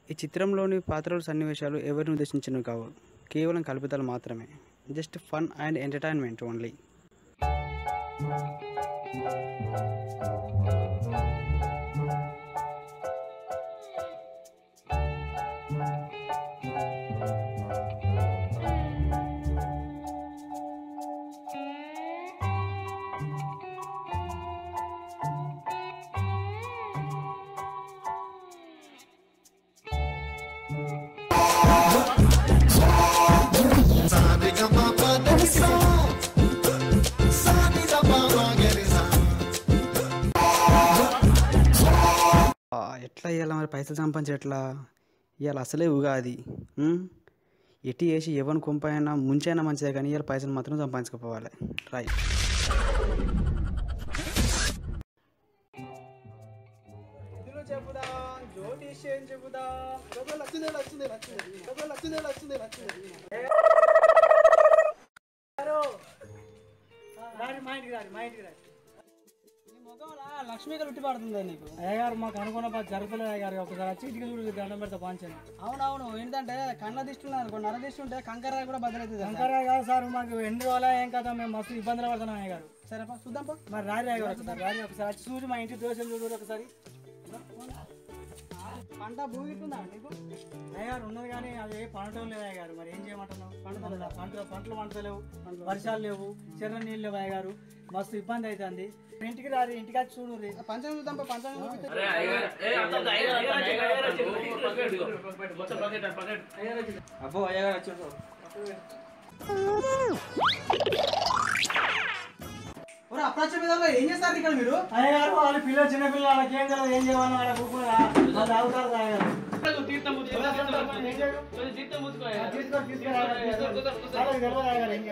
ఈ చిత్రంలోని పాత్రలు సన్నివేశాలు ఎవరిని ఉద్దేశించినవి కావు కేవలం కల్పితాలు మాత్రమే just fun and entertainment only ఆ, ఎట్లా ఇవ్వాలి మరి పైసలు సంపాదించి ఎట్లా ఇవాళ అసలే ఉగాది ఉమ్? ఎట్టి వేసి ఎవరిని కొంపైనా ముంచైనా మంచిదే కానీ ఇవాళ పైసలు మాత్రం సంపాదించుకోపోవాలి రైట్ చెబుదాం జ్యోతిష్యం చెబుదాం వచ్చిందే వచ్చిందే వచ్చిందే వచ్చిందే వచ్చిందే వచ్చిందే రారి మా ఇంటికి రారి మా ఇంటికి రారి నీ ముఖంలో లక్ష్మీ గారు ఉట్టి పడుతుంది నీకు అయ్యగారు మాకు అనుకున్న పని జరగలేదు అయ్యగారు ఒకసారి వచ్చి ఇంటికి చూడు దండం పెడతా పాంచాను అవునవును ఏంటంటే కళ్ళ దిష్టి ఉన్నది అనుకో నర దిష్టి ఉంటే కంకర కూడా బదులవుతుంది శంకరయ్య గారు సార్ మాకు ఎన్ని రోజులు ఏం కదా మేము మస్తు ఇబ్బందులు పడుతున్నాం అయ్యగారు సరేపా చూద్దాం పా మరి రారి అయ్యగారు ఒకసారి రారి ఒకసారి వచ్చి చూసి మా ఇంటి దోషం చూడు ఒకసారి పంట భూగిట్టుందా నీకు అయ్యగారు ఉన్నది కానీ అది పండటం లేదు అయ్యగారు మరి ఏం చేయమంటున్నావు పంట పంటలు పంటలు పంటలేవు వర్షాలు లేవు చెర్ర నీళ్ళు లేవు అయ్యగారు మస్తు ఇబ్బంది అవుతుంది ఇంటికి రారి ఇంటికి వచ్చి చూడు రీ. పంచం చూద్దాం పా పంచం చూపిస్తే అబ్బో అయ్యగారు వచ్చాడు ఒరే అప్రాచ విధాలు ఏం చేస్తారు ఇక్కడ మీరు అయ్యగారు వాళ్ళు పిల్లలు చిన్న పిల్లలు వాళ్ళకి ఏం తెలియదు ఏం చేయాలి వాళ్ళ కూర్చుని వాళ్ళు తాగుతారు అయ్యగారు తీసుకొని తీసుకొని అయ్యగారు. వాళ్ళకి తెలియదు అయ్యగారు ఏం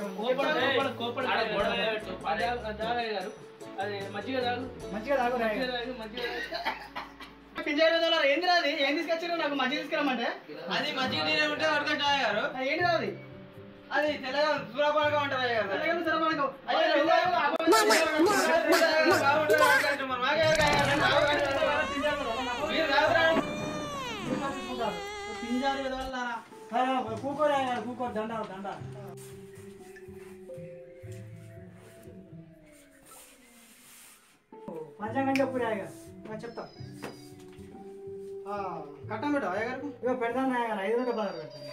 చేయాలి. మంచిగా తాగురు అయ్యగారు. పింజాయి విధాలు ఏంది రాది ఏం తీసుకొచ్చారు నాకు మధ్య తీసుకురమ్మంటే అది మంచిగా నీరే ఉంటే అడగండి అయ్యగారు ఏంటి రాది అది తెల్లగా దూరపాలుగా ఉంటుంది అయ్యగారు తెలంగాణ సరపడకు. అయ్యో, పింజాయి విధాలు బాగుంటుంది అడగండి మరి మాకే అయ్యగారు మీరు తాగుతారా? పింజాయి విధాలు నారా అయ్యగారు, కూకోరు అయ్యగారు కూకోరు దండ దండ పంచాంగం చెప్పు అయ్యగారు నేను చెప్తా ఆ, కట్టం పెట్టు అయ్య గారికి ఇక పెడతాను అయ్యగారు ఐదు వందల పదహారు పెడతాను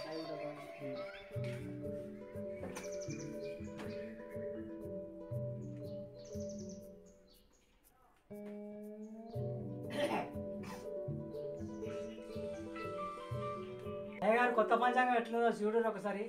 అయ్యగారు కొత్త పంచాంగం ఎట్లుందో చూడు ఒకసారి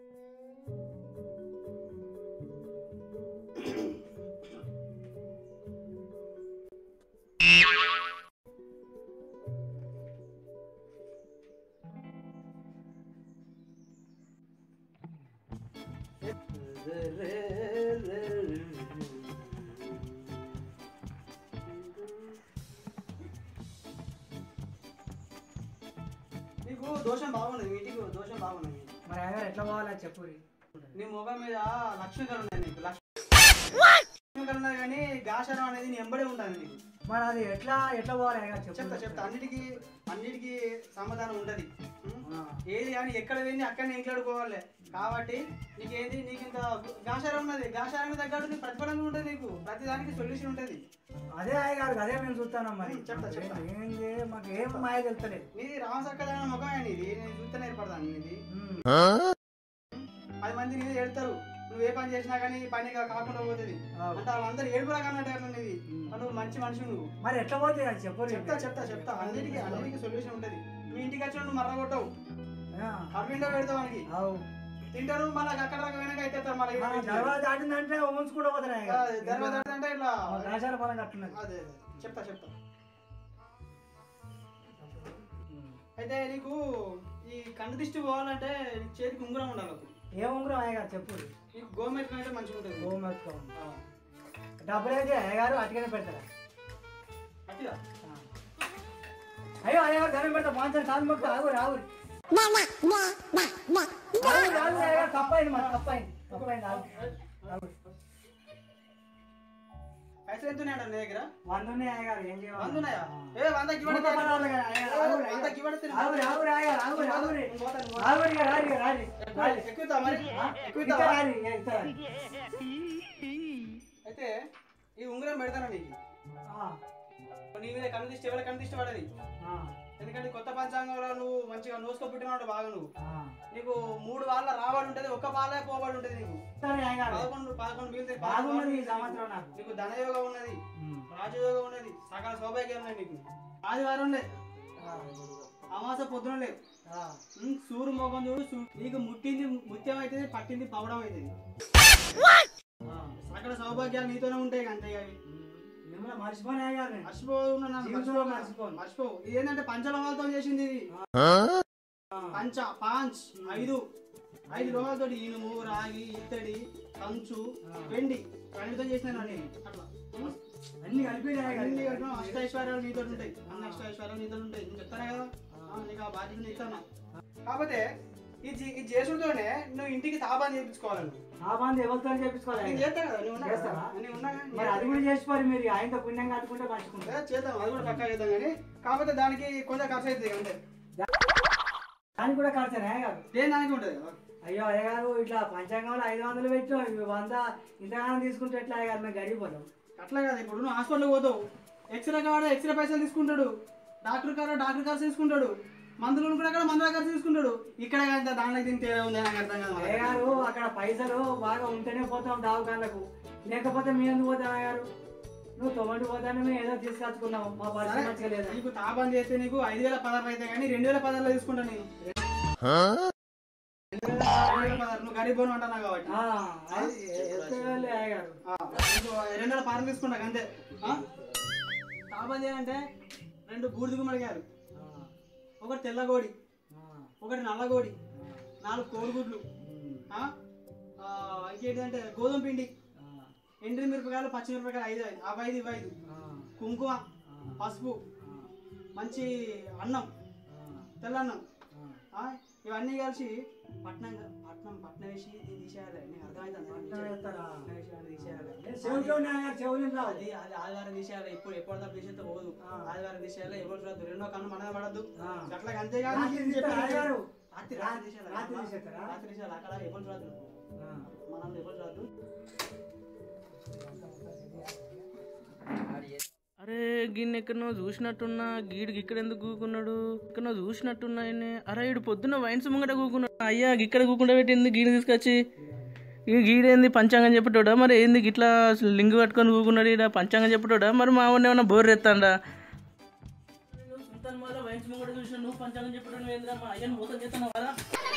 నీకు దోషం బాగున్నది మీ ఇంటికి దోషం బాగున్నది మరి అయ్యగారు ఎట్లా పోవాలో చెప్పు నీ ముఖం మీద లక్ష్మీ గారు ఉన్నది నీకు లక్ష్మీ గారు ఉన్నది కానీ గాషరం అనేది నీ ఎంబడే ఉంటుంది నీకు మరి అది ఎట్లా ఎట్లా పోవాలి అయ్యగారు చెప్పు చెప్తా చెప్తా అన్నిటికీ అన్నిటికీ సమాధానం ఉంటది ఉం? ఆ. ఏది కానీ ఎక్కడ వెళ్ళి అక్కడనే ఇంట్లాడుకోవాలి కాబట్టి నీకేంది నీకు ఇంత గాషారం ఉన్నది గాషారానికి తగ్గట్టు నీకు ప్రతిఫలం ఉంటుంది నీకు ప్రతి దానికి సొల్యూషన్ ఉంటుంది అదే అయ్యగారు అదే మేము చూస్తున్నాం మరి చెప్తా, చెప్తా. ఏంది మాకు ఏం మాయ తెలుస్తలేదు నీది రామసక్కదైన ముఖమే నీది నేను చూస్తేనే ఏర్పడతాను నీది ఉమ్. పది మంది నీది ఏడుతారు నువ్వు ఏ పని చేసినా కానీ ఈ పని కా- కాకుండా పోతుంది అవును. అంటే వాళ్ళందరూ ఏడుపు రకన్నట్టు అట్లా నీది నువ్వు మంచి మనిషి నువ్వు మరి ఎట్లా పోతే అది చెప్పు చెప్తా చెప్తా చెప్తా అన్నిటికీ అన్నిటికీ సొల్యూషన్ ఉంటుంది మీ ఇంటికి వచ్చి నువ్వు మర్ర కొట్టవు ఆ, కర్మిండో పెడతావు మనకి అవు తింటారు మళ్ళీ అక్కడ దాకా వెనక అయితే మళ్ళీ ఆ, దర్వాజా దాటిందంటే ఉంచుకుంటూ పోతున్నాయి ధర్మ అంటే ఇట్లా రాశాల పొలం కట్టున్నది అదే అదే చెప్తా చెప్తా అయితే నీకు ఈ కంటి దిష్టి పోవాలంటే నీకు చేతికి ఉంగరం ఉండాలి ఒకటి. ఏ ఉంగరం అయ్యగారు చెప్పు నీకు గోమెట్ అయితే మంచిగా ఉంటుంది ఓ మెత్తుకో. ఆ. డబ్బులు అయితే అయ్యగారు అటుకనే పెడతారా అట్టిగా ఆ. అయ్యో అయ్యగారు ధనం పెడతా బాగుంటుంది కాదు మొక్క ఆగు రావు తప్పైంది మరి తప్పైంది తప్పైంది ఆగు. ఆగు. పైసలు ఎంత ఉన్నాయంట నీ దగ్గర వంద ఉన్నాయి అయ్యగారు ఏం చేయాలి వంద ఉన్నాయా ఏ వందకి ఇవ్వడం నూట పదహారు కదా, అయ్యగారు, ఆగురు, వందకి ఇవ్వడం ఆగురు, ఆగురు, అయ్యగారు, ఆగురు, ఆగురు. ఆగురు, ఇక రారు, ఇక రారు. రారు. ఎక్కువ మరి ఎక్కువ ఇక రారు, ఇక ఇక రారు. అయితే ఈ ఉంగరం పెడతాను నీకు ఆ, నీ మీద కన్ను దిష్టి ఎవరి కన్ను దిష్టి పడది ఆ, ఎందుకంటే కొత్త పంచాంగంలో నువ్వు మంచిగా నోసుకో పుట్టినాడు బాగా నువ్వు ఆ. నీకు మూడు వాళ్ళ రాబడి ఉంటది ఒక్క వాళ్ళే పోబడి ఉంటది నీకు సరే, అయ్యగారు. పదకొండు పదకొండు మిగిలితే బాగున్నది ఈ సంవత్సరం నాకు నీకు ధనయోగం ఉన్నది ఉమ్. రాజయోగం ఉన్నది సకల సౌభాగ్యం ఉన్నాయి నీకు ఆదివారం లే ఆ, అమాస పొద్దున లే ఆ. ఉమ్, సూరు మొగం చూడు సూ- నీకు ముట్టింది ముత్యం అవుతుంది పట్టింది పవడం అవుతుంది సకల సౌభాగ్యాలు నీతోనే ఉంటాయి అంతే అవి మిమ్మల్ని మర్చిపోయిన అయ్యగారు నేను. మర్చిపోతున్నా నన్ను జీవితంలో మర్చిపో మర్చిపోను. మర్చిపో ఇది ఏంటంటే పంచలోహాలతో చేసింది ఇది ఆ. పంచ పాంచ్ ఐదు ఐదు లోహాలతో ఇనుము రాగి ఇత్తడి కంచు వెండి వెండితో చేసిన అట్లా అన్ని కలిపి అయ్యగారు. అన్ని కలిపిన అష్టైశ్వర్యాలు నీతో ఉంటాయి అన్ని అష్టైశ్వర్యాలు నీతో ఉంటాయి నేను చెప్తానే కదా ఆ, నీకు ఆ బాధ్యత ఇస్తాను కాకపోతే ఈ జీ- ఈ చేసుడుతోనే నువ్వు ఇంటికి తాబాన్ చేయించుకోవాలి నువ్వు. ఆ మంది ఎవరితో చేపించుకోవాలి నేను అయ్యగారు. చేస్తా కదా నువ్వు ఉన్నా కదా? చేస్తావా? నేను ఉన్నా కదా? మరి అది కూడా చేసిపోరు మీరు ఆయనతో పుణ్యం కట్టుకుంటే పంచుకుంటారు లేదా చేద్దాం అది కూడా పక్కా చేద్దాం కానీ కాకపోతే దానికి కొంచెం ఖర్చు అవుతుంది అంతే దానికి కూడా ఖర్చు అయ్యగారు దేని దానికి ఉంటుంది కదా అయ్యో అయ్యగారు ఇట్లా పంచాంగంలో ఐదు వందలు పెట్టాం ఇవి వంద ఇంతగానం తీసుకుంటే ఎట్లా అయ్యగారు మేము గడిపోతాం అట్లా కదా ఇప్పుడు నువ్వు హాస్పిటల్కి పోతావు ఎక్స్రే కావాలా ఎక్స్రే పైసలు తీసుకుంటాడు డాక్టర్ కావాలా డాక్టర్ ఖర్చు తీసుకుంటాడు మందులు కూడా అక్కడ మందుల ఖర్చు తీసుకుంటాడు ఇక్కడ అంత దాంట్లో దీనికి తేడా ఉంది నాకు అర్థం కాదు మరి. అయ్యగారు అక్కడ పైసలు బాగా ఉంటేనే పోతాం దావకాళ్ళకు లేకపోతే మేము ఎందుకు పోతాం అయ్యగారు నువ్వు తొమ్మిది పోతానే మేము ఏదో తీసుకొచ్చుకున్నాం మా పరిస్థితి మంచిగా లేదా నీకు తాపం చేస్తే నీకు ఐదు వేల పదార్లు అయితే కానీ రెండు వేల పదార్లు తీసుకుంటా నేను రెండు వేల పదార్లు నువ్వు గరీబ్ అని అంటున్నావు కాబట్టి ఆ, అది ఎత్తేవాళ్ళే అయ్యగారు ఆ, నీకు రెండు వేల పదార్లు తీసుకుంటా అంతే ఆ? తాపం చేయాలంటే రెండు బూడిద గుమ్మడికాయలు ఆ, ఒకటి తెల్లగోడి ఆ, ఒకటి నల్లగోడి నాలుగు కోడిగుడ్లు ఉమ్, ఆ? ఆ, ఇంకేంటంటే గోధుమ పిండి ఆ, ఎండ్రి మిరపకాయలు పచ్చి మిరపకాయలు ఐదు ఐదు అవి ఐదు ఇవి ఐదు ఆ, కుంకుమ ఆ, పసుపు ఆ, మంచి అన్నం ఆ, తెల్లన్నం ఆ. ఆ? ఇవన్నీ కలిసి పట్నం పట్నం పట్నం వేసి దీన్ని తీసేయాలి నీకు అర్థమవుతుంది పట్నం వేస్తారా? పట్నం వేసి వాడిని తీసేయాలి ఏ, చెవులు ఉన్నాయి అయ్యగారు, చెవులు రావు. అది అది ఆదివారం తీసేయాలి ఇప్పుడు ఎప్పుడు తప్ప తీసేస్తే పోదు ఆ. ఆదివారం తీసేయాలి ఎవరు చూడద్దు రెండో కన్ను మనమే పడద్దు ఆ. అట్లా అంతేగాని రాత్రి నేను తీస్తారా చెప్పేది అయ్యగారు? రాత్రి రా- రాత్రి తీసేయాలి రాత్రి తీసేస్తారా? రాత్రి తీసేయాలి అక్కడ ఎవరు చూడద్దు ఆ. మనం ఎవరు చూడద్దు అరే గిన్నె ఎక్కడనో చూసినట్టున్నా గీడు ఇక్కడ ఎందుకు కూకున్నాడు ఎక్కడనో చూసినట్టున్నా ఆయన్ని. అరే ఈడు పొద్దున్న వైన్స్ ముంగట కూకున్నాడు అయ్యా ఇక్కడ కూకుండా పెట్టింది గీడు తీసుకొచ్చి ఈ గీడేంది పంచాంగం చెప్పటోడా మరి ఏంది ఇట్లా లింగు కట్టుకొని కూకున్నాడు ఈడ పంచాంగం చెప్పటోడా మరి మా వాడిని ఏమన్నా బోర్ ఎత్తాడా సుల్తాన్ వాళ్ళ వైన్స్ ముంగట చూసిన నువ్వు పంచాంగం చెప్పడం ఏందిరా మా అయ్యని మోసం చేస్తున్నావు కదా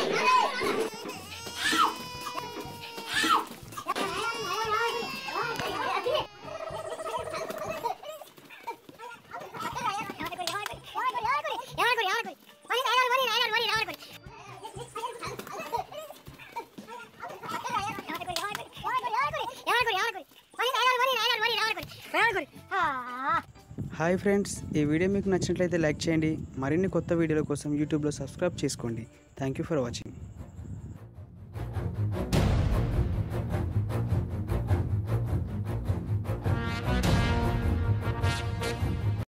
హాయ్ ఫ్రెండ్స్ ఈ వీడియో మీకు నచ్చినట్లయితే లైక్ చేయండి మరిన్ని కొత్త వీడియోల కోసం యూట్యూబ్లో సబ్స్క్రైబ్ చేసుకోండి థ్యాంక్ యూ ఫర్ వాచింగ్